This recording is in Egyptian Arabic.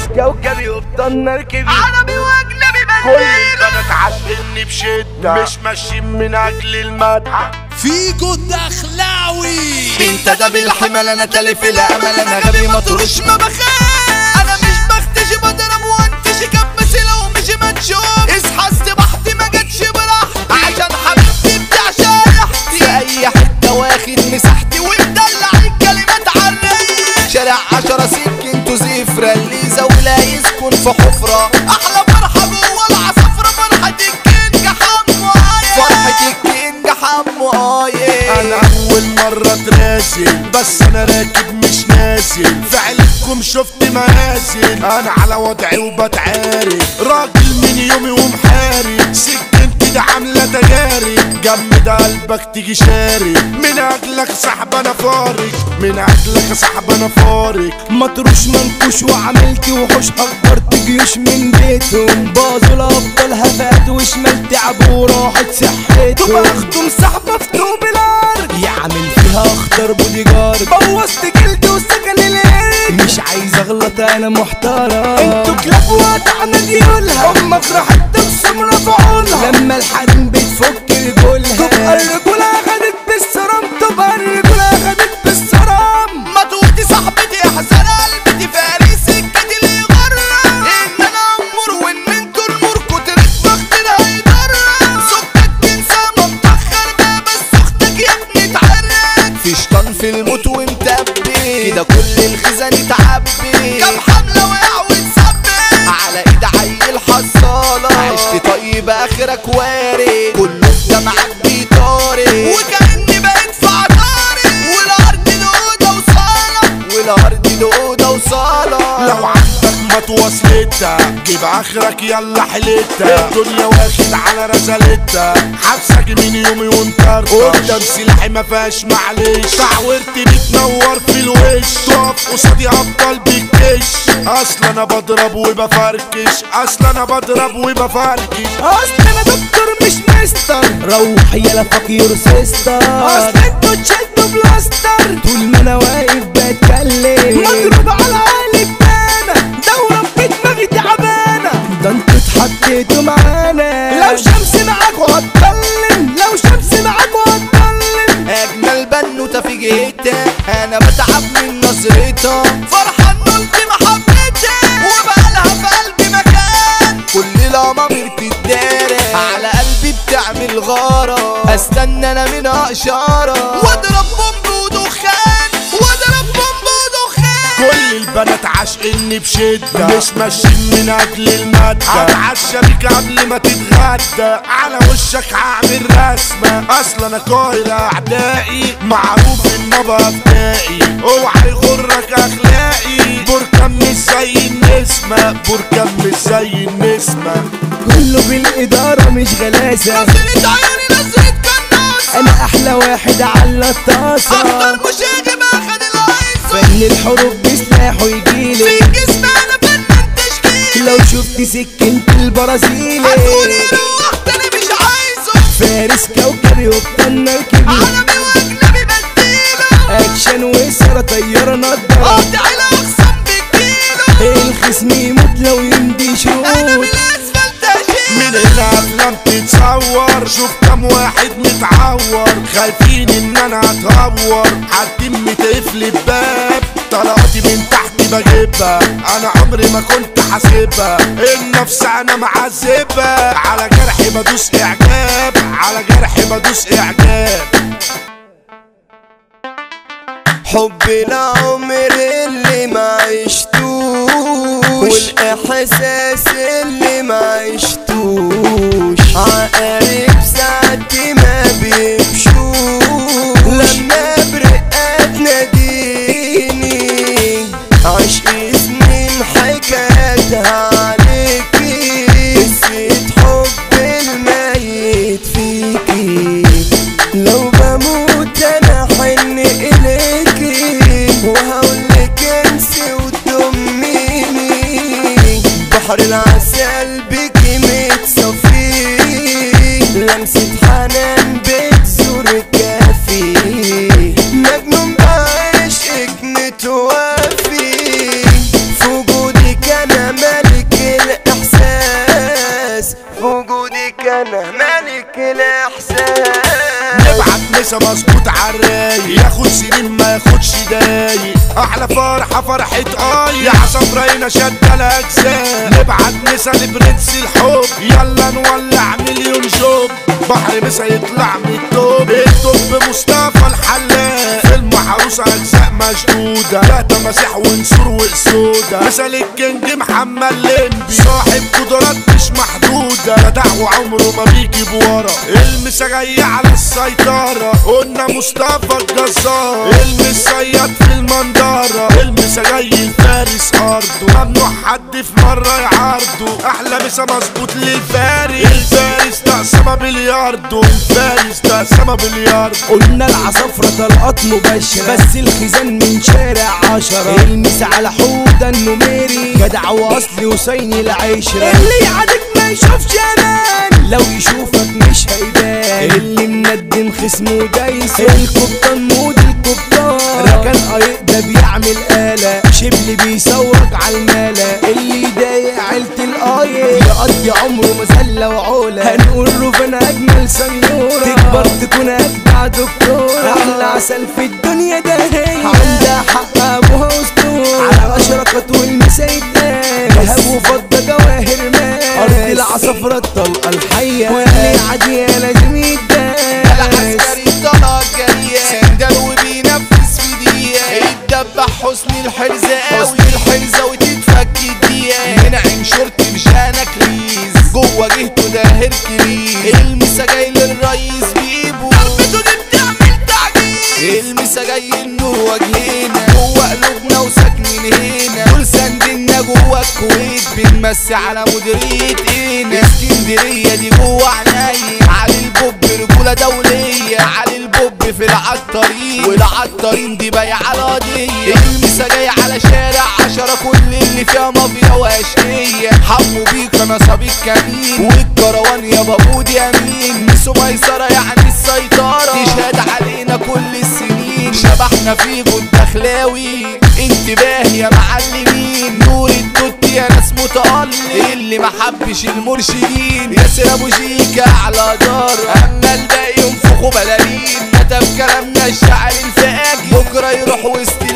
كوكبي وبطن ركبي عربي واجنبي كل بديل البنات عاشقني بشدة مش ماشيين من أجل المدح فيجو الدخلاوي انت ده بالحمل انا تالف الامل انا غبي مطروش ما بخاف انا مش بختشي بضرب وانتشي كبس لو مش متشوف اصحى استبحتي ما جاتش براحتي عشان حبيبتي بتعشق ريحتي في اي حته واخد مساحتي ومدلع الكلمات عالريق شارع عشرة سكن زفرة اللي زاولة يسكن في حفرة احلى فرحة جوه العصفرة فرحة الكينج حمو فرحة الكينج حمو آيه انا اول مرة اتراسل بس انا راكب مش نازل فعلكم شفت مهازل انا على وضعي وبتعارك راجل من يومي ومحارب سكنتي دي عاملة تجارب جمد قلبك تيجي شارك من اجلك سحب انا فارق من اجلك سحب انا فارق مطروش منكوش وعملت وحوش اكبرت جيوش من بيتهم باظوا الابطال هفات وشمال تعبوا وراحت صحتهم اختم سحبه في طوب الارض يعمل فيها اخطر بودي جارد بوظت جلدي وسكن القرد مش عايز اغلط انا محترم انتوا كلاب وقطعنا ديولها امك راحت تبصم رفعولها لما الحريم بتفك رجولها تبقى الرجوله اخدت بالسرام تبقى الرجوله اخدت بالسرام ما تقولي صاحبتي احسن قلبتي فاري سكتي اللي غرة ان انا امور وان انتوا النور كترت بختنا هيضرة زوجتك تنسى ما متأخر بقى بس اختك يا ابني اتعرت في شيطان في الموت ومتبي كده كل الخزان اتعبي كم حملة وقع واتثبت على ايد عيل حصالة عشت طيب اخرك وارد كله دمعك بيطارد وكأني بقيت في عطارد والارض دي اوضه وصالة والارض دي اوضه وصالة لو عندك متوصلتها جيب اخرك يلا حلتها الدنيا واخد على رسالتها حبسك من يومي وانطرطش قدام سلاحي ما فيهاش معلش تعورتي بتنور في الوش تقف قصادي ابطال بالكش اصل انا بضرب وبفركش اصل انا بضرب وبفركش اصل انا دكتور مش مستر روح يلا فاك يور سيستر اصل انتوا تشدوا بلاستر طول ما انا واقف بتكلم مضروب على عقلي بتانا دورة في دماغي تعبانة ده انتوا اتحطيتوا معانا لو شمس معاكوا هتضلم لو شمس معاكوا هتضلم اجمل بنوتة في جهتها انا بتعب من نظرتها فرحان قلت محبتها وبقالها في قلبي مكان كل الامامير تتدارى على قلبي بتعمل غارة استنى انا منها اشارة واضرب بومب ودخان واضرب بومب ودخان كل البنات عاشقني بشدة مش ماشيين من أجل المادة هتعشى بيك قبل ما تتغدى على وشك هعمل رسمة أصل أنا قاهر أعدائي معروف إن أبقى أبدائي اوعى يغرك أخلاقي بركان مش زي النسمة بركان مش زي النسمة كله بالإدارة مش غلاسة نظرة عيوني نظرة كناس أنا أحلى واحد على الطاسة اكتر مشاغب اخد العيسى فن الحروب بسلاحه يجيلي في جسم انا فنان تشكيل لو شفت سكنت البرازيلي هتقولي روح تاني مش عايزه فارس كوكبي وبطن ركبي عربي واجنبي بديله اكشن وسارة طيارة نضارة قاطع الاقسام بالكيلو الخصم يموت لو يمدي انا شوط بالاسفلت من اشيل هنا افلام تتصور شوف كم واحد متعور خايفين ان انا اتهور هتم تقفل الباب طلقاتي من تحت بجيبها انا عمري ما كنت حاسبها النفس انا معذبها على جرحي بدوس اعجاب على جرحي بدوس اعجاب حب العمر اللي ما عشتوش والاحساس اللي ما عشتوش عقارب ساعتي ما بيمشوش لما برقات ناديني عشق سنين حكايتها عليكي نسيت حب الميت فيكي لو بموت انا حن اليكي وهقولك انسي وتضميني بحر العسل بيكي متصفي لمسة حنان بتزور كافي مجنون بعشقك متوفي في وجودك انا مسا مظبوط عالرايق ياخد سنين ما ياخدش دايق احلى فرحة فرحة اي يا عصفرينا شد الاجزاء نبعت مسا لبرنس الحب يلا نولع مليون جوب بحر مسا يطلع من التوب التوب مصطفى الحلاق فيلم عروسة اجزاء مشدودة لا تماسيح ونسور واسودة مثل الكينج محمد لمبي صاحب قدرات مش محدودة جدع وعمره ما بيجي بورا المسا جاي على السيطرة قلنا مصطفى الجزار المس صياد في المنظرة المسا جاي الفارس ارضه ممنوع حد في مرة يعارضه احلى مسا مظبوط للفارس الفارس تقسمة بلياردو الفارس تقسمة بلياردو قلنا العصفرة طلقات مباشرة بس الخزان من شارع عشرة المس على حودة النميري جدع واصلي وصيني العشرة اللي يعادك ما يشوفش امان لو يشوفك مش هيبان اللي مندم خصمه دايس القبطان مود القبطان ركن قايق ده بيعمل آلة شبل بيسوق على المالة اللي يضايق عيلة القايق يقضي عمره مسلة وعولة هنقول له فانا اجمل سنيورة تكبر تكون اجدع دكتورة احلى عسل في الدنيا ده هي عندها حق ابوها اسطورة على اشرقت والمسيدات ذهب وفضة جواهر مال ارض العصفرة الطلقة الحية واللي عادية لازم يتداس العسكري طلع جرية سندل وبينفذ في دقيقة يتدبح حسن الحرزاوي الحرزة وتتفك الدقيقة منعم شرطي مشانك ليز جوه جهته ده هركليز المسا جاي للريس بيبو ضربته دي بتعمل تعجيز المسا جاي النور وجهنا جوه قلوبنا وساكنين هنا دول سندنا جوه الكويت بنمسي على مديرية اينا اسكندرية دي جوه عينيا علي البوب رجولة دولية علي البوب في العطارين والعطارين دي بايعة القضية المسا جاي على شارع عشرة كل اللي فيها مافيا واشقية حمو بيك انا صبي كمين والكروان يا بابود يمين ميسو ميسرة يعني السيطرة تشهد علينا كل السنين شبحنا فيكو الدخلاوي انتباه يا معلمين نور التوت يا ناس متألق اللي ما حبش المرشدين ياسر ابو شيكا على دار اما الباقي ينفخوا بلالين كتب كلامنا الشعر الفاجر بكره يروح وسط